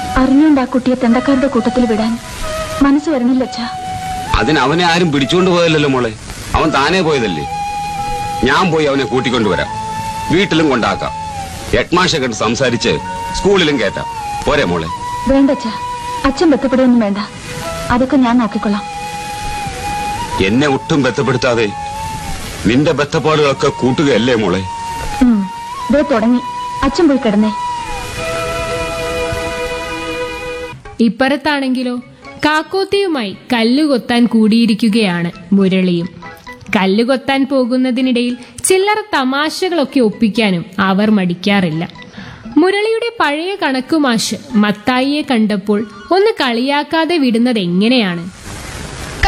അറിഞ്ഞുകൊണ്ട് ആ കുട്ടിയെ തെണ്ടക്കാരുടെ കൂട്ടത്തിൽ വിടാൻ മനസ്സ് വരണില്ല അച്ഛാ അതിന് അവനെ ആരും പിടിച്ചുകൊണ്ട് പോയതല്ലോ മോളെ അവൻ താനേ പോയതല്ലേ ഞാൻ പോയി അവനെ കൂട്ടിക്കൊണ്ടുവരാം വീട്ടിലും കൊണ്ടാക്കാം ഹെഡ്മാഷെ കണ്ട് സംസാരിച്ച് സ്കൂളിലും കയറ്റാം പോരെ മോളെ വേണ്ട അച്ഛാ അച്ഛൻ ബന്ധപ്പെടുകയൊന്നും വേണ്ട അതൊക്കെ ഞാൻ നോക്കിക്കൊള്ളാം എന്നെ ഒട്ടും ബന്ധപ്പെടുത്താതെ നിന്റെ ബന്ധപ്പാടുകളൊക്കെ കൂട്ടുകയല്ലേ മോളെ ഉം, ദേ തുടങ്ങി അച്ഛൻ പോയി കിടന്നേ ഇപ്പുറത്താണെങ്കിലോ കാക്കോത്തിയുമായി കല്ലുകൊത്താൻ കൂടിയിരിക്കുകയാണ് മുരളിയും കല്ലുകൊത്താൻ പോകുന്നതിനിടയിൽ ചില്ലറ തമാശകളൊക്കെ ഒപ്പിക്കാനും അവർ മടിക്കാറില്ല മുരളിയുടെ പഴയ കണക്കുമാഷ് മത്തായിയെ കണ്ടപ്പോൾ ഒന്ന് കളിയാക്കാതെ വിടുന്നത് എങ്ങനെയാണ്